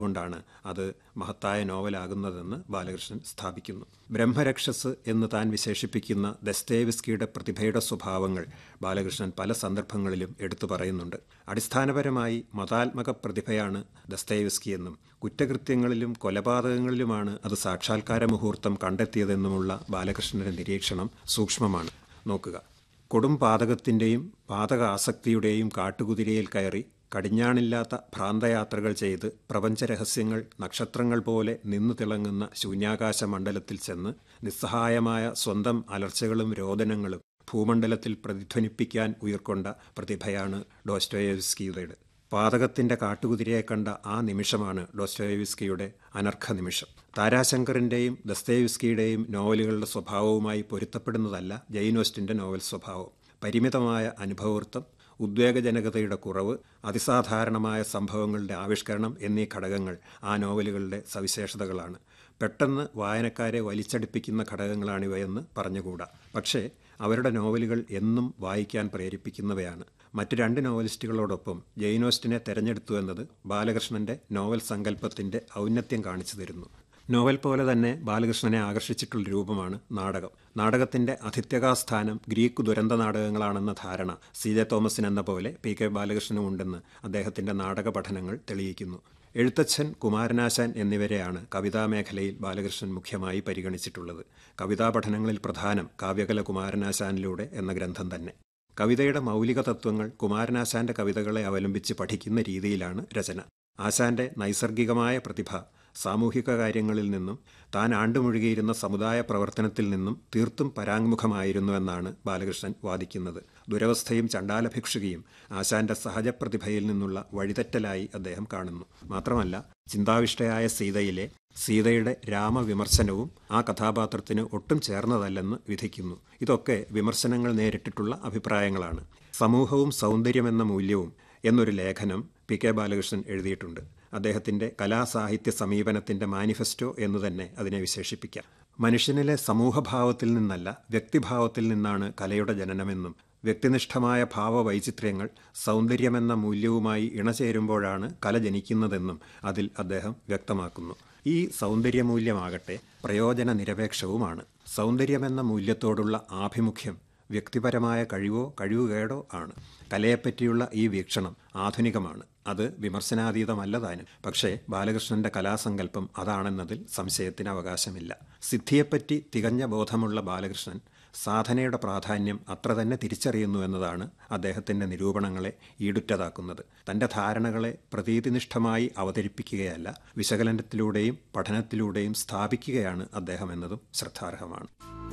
കൊണ്ടാണ് അത് മഹത്തായ നോവലാകുന്നതെന്ന് ബാലകൃഷ്ണൻ സ്ഥാപിക്കുന്നു ബ്രഹ്മരക്ഷസ് എന്ന് താൻ വിശേഷിപ്പിക്കുന്ന ദസ്തേവിസ്കിയുടെ പ്രതിഭയുടെ സ്വഭാവങ്ങൾ ബാലകൃഷ്ണൻ പല സന്ദർഭങ്ങളിലും എടുത്തു പറയുന്നുണ്ട് അടിസ്ഥാനപരമായി മതാത്മക പ്രതിഭയാണ് ദസ്തേവിസ്കി എന്നും കുറ്റകൃത്യങ്ങളിലും കൊലപാതകങ്ങളിലുമാണ് അത് സാക്ഷാത്കാര മുഹൂർത്തം കണ്ടെത്തിയതെന്നുമുള്ള ബാലകൃഷ്ണന്റെ നിരീക്ഷണം സൂക്ഷ്മമാണ് നോക്കുക കൊടും പാതകത്തിൻ്റെയും പാതക ആസക്തിയുടെയും കാട്ടുകുതിരയിൽ കയറി കടിഞ്ഞാണില്ലാത്ത ഭ്രാന്തയാത്രകൾ ചെയ്ത് പ്രപഞ്ചരഹസ്യങ്ങൾ നക്ഷത്രങ്ങൾ പോലെ നിന്നു തിളങ്ങുന്ന ശൂന്യാകാശ മണ്ഡലത്തിൽ ചെന്ന് നിസ്സഹായമായ സ്വന്തം അലർച്ചകളും രോദനങ്ങളും ഭൂമണ്ഡലത്തിൽ പ്രതിധ്വനിപ്പിക്കാൻ ഉയർക്കൊണ്ട പ്രതിഭയാണ് ഡോസ്റ്റോയേവ്സ്കിയുടെ പാതകത്തിന്റെ കാട്ടുകുതിരയെ കണ്ട ആ നിമിഷമാണ് ഡോസ്റ്റോയേവ്സ്കിയുടെ അനർഘ നിമിഷം താരാശങ്കറിന്റെയും ദസ്തേവിസ്കിയുടെയും നോവലുകളുടെ സ്വഭാവവുമായി പൊരുത്തപ്പെടുന്നതല്ല ജെയിനോസ്റ്റിന്റെ നോവൽ സ്വഭാവം പരിമിതമായ അനുഭവവൃത്തം ഉദ്വേഗജനകതയുടെ കുറവ് അതിസാധാരണമായ സംഭവങ്ങളുടെ ആവിഷ്കരണം എന്നീ ഘടകങ്ങൾ ആ നോവലുകളുടെ സവിശേഷതകളാണ് പെട്ടെന്ന് വായനക്കാരെ വലിച്ചടിപ്പിക്കുന്ന ഘടകങ്ങളാണിവയെന്ന് പറഞ്ഞുകൂടാ പക്ഷേ അവരുടെ നോവലുകൾ എന്നും വായിക്കാൻ പ്രേരിപ്പിക്കുന്നവയാണ് മറ്റു രണ്ട് നോവലിസ്റ്റുകളോടൊപ്പം ജെയിനോസ്റ്റിനെ തെരഞ്ഞെടുത്തു എന്നത് ബാലകൃഷ്ണന്റെ നോവൽ സങ്കല്പത്തിന്റെ ഔന്നത്യം കാണിച്ചു തരുന്നു നോവൽ പോലെ തന്നെ ബാലകൃഷ്ണനെ ആകർഷിച്ചിട്ടുള്ള രൂപമാണ് നാടകം നാടകത്തിന്റെ അധിത്യകാസ്ഥാനം ഗ്രീക്ക് ദുരന്ത നാടകങ്ങളാണെന്ന ധാരണ സി ജെ തോമസിനെന്ന പോലെ പി കെ ബാലകൃഷ്ണനും ഉണ്ടെന്ന് അദ്ദേഹത്തിന്റെ നാടക പഠനങ്ങൾ തെളിയിക്കുന്നു എഴുത്തച്ഛൻ കുമാരനാശാൻ എന്നിവരെയാണ് കവിതാ മേഖലയിൽ ബാലകൃഷ്ണൻ മുഖ്യമായി പരിഗണിച്ചിട്ടുള്ളത് കവിതാ പഠനങ്ങളിൽ പ്രധാനം കാവ്യകല കുമാരനാശാനിലൂടെ എന്ന ഗ്രന്ഥം തന്നെ കവിതയുടെ മൗലിക തത്വങ്ങൾ കുമാരനാശാന്റെ കവിതകളെ അവലംബിച്ച് പഠിക്കുന്ന രീതിയിലാണ് രചന ആശാന്റെ നൈസർഗികമായ പ്രതിഭ സാമൂഹിക കാര്യങ്ങളിൽ നിന്നും താൻ ആണ്ടുമുഴുകിയിരുന്ന സമുദായ പ്രവർത്തനത്തിൽ നിന്നും തീർത്തും പരാങ്മുഖമായിരുന്നുവെന്നാണ് ബാലകൃഷ്ണൻ വാദിക്കുന്നത് ദുരവസ്ഥയും ചണ്ടാലഭിക്ഷുകയും ആശാന്റെ സഹജപ്രതിഭയിൽ നിന്നുള്ള വഴിതെറ്റലായി അദ്ദേഹം കാണുന്നു മാത്രമല്ല ചിന്താവിഷ്ടയായ സീതയിലെ സീതയുടെ രാമവിമർശനവും ആ കഥാപാത്രത്തിന് ഒട്ടും ചേർന്നതല്ലെന്ന് വിധിക്കുന്നു ഇതൊക്കെ വിമർശനങ്ങൾ നേരിട്ടിട്ടുള്ള അഭിപ്രായങ്ങളാണ് സമൂഹവും സൗന്ദര്യമെന്ന മൂല്യവും എന്നൊരു ലേഖനം പി കെ ബാലകൃഷ്ണൻ എഴുതിയിട്ടുണ്ട് അദ്ദേഹത്തിന്റെ കലാസാഹിത്യ സമീപനത്തിന്റെ മാനിഫെസ്റ്റോ എന്ന് തന്നെ അതിനെ വിശേഷിപ്പിക്കാം മനുഷ്യനിലെ സമൂഹഭാവത്തിൽ നിന്നല്ല വ്യക്തിഭാവത്തിൽ നിന്നാണ് കലയുടെ ജനനമെന്നും വ്യക്തിനിഷ്ഠമായ ഭാവവൈചിത്ര്യങ്ങൾ സൗന്ദര്യമെന്ന മൂല്യവുമായി ഇണചേരുമ്പോഴാണ് കല ജനിക്കുന്നതെന്നും അതിൽ അദ്ദേഹം വ്യക്തമാക്കുന്നു ഈ സൗന്ദര്യമൂല്യമാകട്ടെ പ്രയോജന നിരപേക്ഷവുമാണ് സൗന്ദര്യമെന്ന മൂല്യത്തോടുള്ള ആഭിമുഖ്യം വ്യക്തിപരമായ കഴിവോ കഴിവുകേടോ ആണ് കലയെപ്പറ്റിയുള്ള ഈ വീക്ഷണം ആധുനികമാണ് അത് വിമർശനാതീതമല്ല താനും പക്ഷേ ബാലകൃഷ്ണന്റെ കലാസങ്കല്പം അതാണെന്നതിൽ സംശയത്തിന് അവകാശമില്ല സിദ്ധിയെപ്പറ്റി തികഞ്ഞ ബോധമുള്ള ബാലകൃഷ്ണൻ സാധനയുടെ പ്രാധാന്യം അത്ര തന്നെ തിരിച്ചറിയുന്നു എന്നതാണ് അദ്ദേഹത്തിന്റെ നിരൂപണങ്ങളെ ഈടുറ്റതാക്കുന്നത് തന്റെ ധാരണകളെ പ്രതീതിനിഷ്ഠമായി അവതരിപ്പിക്കുകയല്ല വിശകലനത്തിലൂടെയും പഠനത്തിലൂടെയും സ്ഥാപിക്കുകയാണ് അദ്ദേഹം എന്നതും ശ്രദ്ധാർഹമാണ്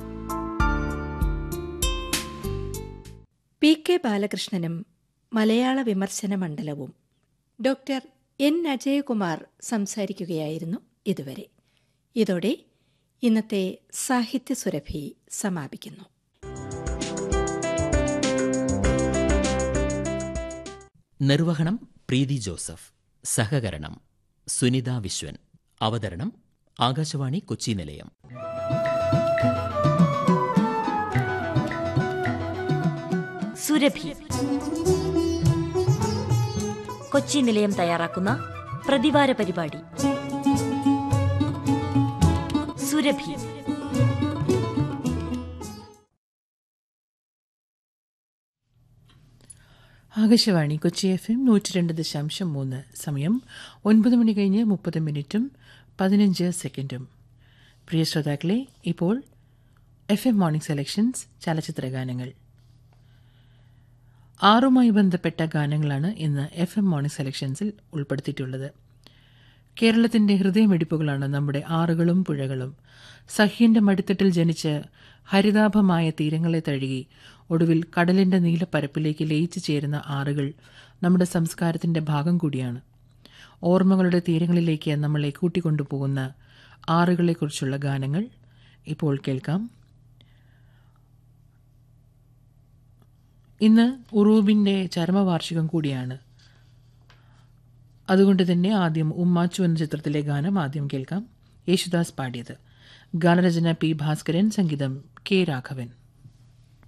പി കെ ബാലകൃഷ്ണനും മലയാള വിമർശന മണ്ഡലവും ഡോക്ടർ എൻ അജയകുമാർ സംസാരിക്കുകയായിരുന്നു ഇതുവരെ ഇതോടെ ഇന്നത്തെ സാഹിത്യ സുരഭി സമാപിക്കുന്നു നിർവഹണം പ്രീതി ജോസഫ് സഹകരണം സുനിത വിശ്വൻ അവതരണം ആകാശവാണി കൊച്ചി നിലയം സുരഭി കൊച്ചി നിലയം തയ്യാറാക്കുന്ന പ്രതിവാര പരിപാടി സുരഭി ആകാശവാണി കൊച്ചി എഫ് എം നൂറ്റി രണ്ട് ദശാംശം മൂന്ന് സമയം ഒൻപത് മണി കഴിഞ്ഞ് മുപ്പത് മിനിറ്റും പതിനഞ്ച് സെക്കൻഡും പ്രിയ ശ്രോതാക്കളെ ഇപ്പോൾ എഫ് എം മോർണിംഗ് സെലക്ഷൻസ് ചലച്ചിത്ര ഗാനങ്ങൾ ആറുമായി ബന്ധപ്പെട്ട ഗാനങ്ങളാണ് ഇന്ന് എഫ് എം മോർണിംഗ് സെലക്ഷൻസിൽ ഉൾപ്പെടുത്തിയിട്ടുള്ളത് കേരളത്തിന്റെ ഹൃദയമിടിപ്പുകളാണ് നമ്മുടെ ആറുകളും പുഴകളും സഹ്യന്റെ മടിത്തട്ടിൽ ജനിച്ച് ഹരിതാഭമായ തീരങ്ങളെ തഴുകി ഒടുവിൽ കടലിന്റെ നീലപ്പരപ്പിലേക്ക് ലയിച്ചു ചേരുന്ന ആറുകൾ നമ്മുടെ സംസ്കാരത്തിന്റെ ഭാഗം കൂടിയാണ് ഓർമ്മകളുടെ തീരങ്ങളിലേക്ക് നമ്മളെ കൂട്ടിക്കൊണ്ടുപോകുന്ന ആറുകളെക്കുറിച്ചുള്ള ഗാനങ്ങൾ ഇപ്പോൾ കേൾക്കാം ഇന്ന് ഉറൂബിന്റെ ചരമവാർഷികം കൂടിയാണ് അതുകൊണ്ട് തന്നെ ആദ്യം ഉമ്മാച്ചു എന്ന ചിത്രത്തിലെ ഗാനം ആദ്യം കേൾക്കാം യേശുദാസ് പാടിയത് ഗാനരചന പി ഭാസ്കരൻ സംഗീതം കെ രാഘവൻ